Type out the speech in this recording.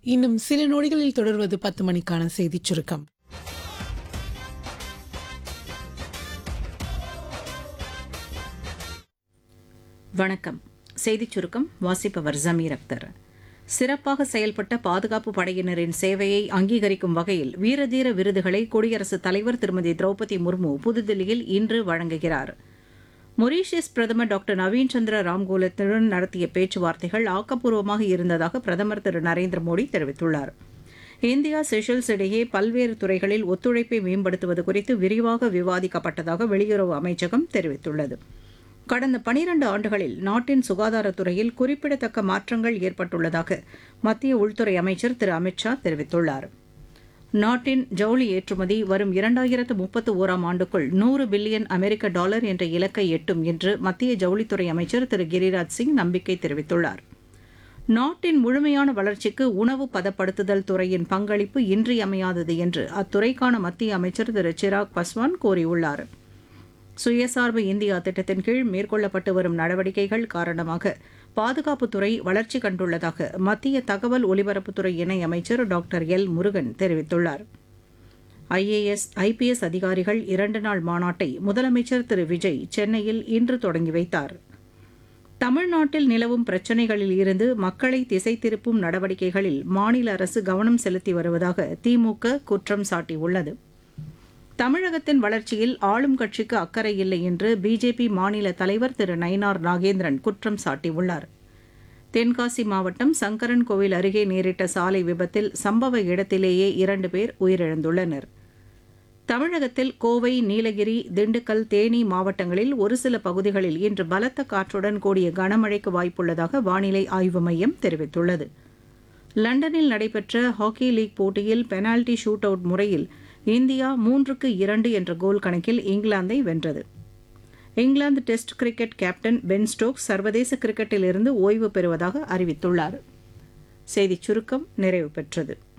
இன்னும் சில நொடிகளில் தொடர்வது பத்து மணிக்கான செய்திச் சுருக்கம் வணக்கம் செய்திச் சுருக்கம் வாசிப்பவர் ஜமீர் அக்தர் சிறப்பாக செயல்பட்ட பாதுகாப்பு படையினரின் சேவையை அங்கீகரிக்கும் வகையில் வீரதீர விருதுகளை குடியரசுத் தலைவர் திருமதி திரௌபதி முர்மு புதுதில்லியில் இன்று வழங்குகிறார் மொரீஷியஸ் பிரதமர் டாக்டர் நவீன் சந்திர ராம்கோலத்துடன் நடத்திய பேச்சுவார்த்தைகள் ஆக்கப்பூர்வமாக இருந்ததாக பிரதமர் திரு நரேந்திர மோடி தெரிவித்துள்ளார் இந்தியா செஷல்ஸ் இடையே பல்வேறு துறைகளில் ஒத்துழைப்பை மேம்படுத்துவது குறித்து விரிவாக விவாதிக்கப்பட்டதாக வெளியுறவு அமைச்சகம் தெரிவித்துள்ளது கடந்த பனிரண்டு ஆண்டுகளில் நாட்டின் சுகாதாரத்துறையில் குறிப்பிடத்தக்க மாற்றங்கள் ஏற்பட்டுள்ளதாக மத்திய உள்துறை அமைச்சர் திரு அமித்ஷா தெரிவித்துள்ளார் நாட்டின் ஜவுளி ஏற்றுமதி வரும் இரண்டாயிரத்து முப்பத்து ஓராம் ஆண்டுக்குள் நூறு பில்லியன் அமெரிக்க டாலர் என்ற இலக்கை எட்டும் என்று மத்திய ஜவுளித்துறை அமைச்சர் திரு கிரிராஜ் சிங் நம்பிக்கை தெரிவித்துள்ளார் நாட்டின் முழுமையான வளர்ச்சிக்கு உணவு பதப்படுத்துதல் துறையின் பங்களிப்பு இன்றியமையாதது என்று அத்துறைக்கான மத்திய அமைச்சர் திரு சிராக் பஸ்வான் கூறியுள்ளார் சுயசார்பு இந்தியா திட்டத்தின் கீழ் மேற்கொள்ளப்பட்டு வரும் நடவடிக்கைகள் காரணமாக பாதுகாப்புத்துறை வளர்ச்சி கண்டுள்ளதாக மத்திய தகவல் ஒலிபரப்புத்துறை இணை அமைச்சர் டாக்டர் எல் முருகன் தெரிவித்துள்ளார் ஐஏஎஸ் ஐபிஎஸ் அதிகாரிகள் இரண்டு நாள் மாநாட்டை முதலமைச்சர் திரு விஜய் சென்னையில் இன்று தொடங்கி வைத்தார் தமிழ்நாட்டில் நிலவும் பிரச்சினைகளில் இருந்து மக்களை திசை திருப்பும் நடவடிக்கைகளில் மாநில அரசு கவனம் செலுத்தி வருவதாக திமுக குற்றம் சாட்டியுள்ளது தமிழகத்தின் வளர்ச்சியில் ஆளும் கட்சிக்கு அக்கறை இல்லை என்று பிஜேபி மாநில தலைவர் திரு நயினார் நாகேந்திரன் குற்றம் சாட்டியுள்ளார் தென்காசி மாவட்டம் சங்கரன் கோவில் அருகே நேரிட்ட சாலை விபத்தில் சம்பவ இடத்திலேயே இரண்டு பேர் உயிரிழந்துள்ளனர் தமிழகத்தில் கோவை நீலகிரி திண்டுக்கல் தேனி மாவட்டங்களில் ஒரு சில பகுதிகளில் இன்று பலத்த காற்றுடன் கூடிய கனமழைக்கு வாய்ப்புள்ளதாக வானிலை ஆய்வு மையம் தெரிவித்துள்ளது லண்டனில் நடைபெற்ற ஹாக்கி லீக் போட்டியில் பெனால்டி ஷூட் அவுட் முறையில் இந்தியா மூன்றுக்கு இரண்டு என்ற கோல் கணக்கில் இங்கிலாந்தை வென்றது England test cricket captain Ben Stokes சர்வதேச கிரிக்கெட்டிலிருந்து ஓய்வு பெறுவதாக அறிவித்துள்ளார் செய்திச் சுருக்கம் நிறைவு பெற்றது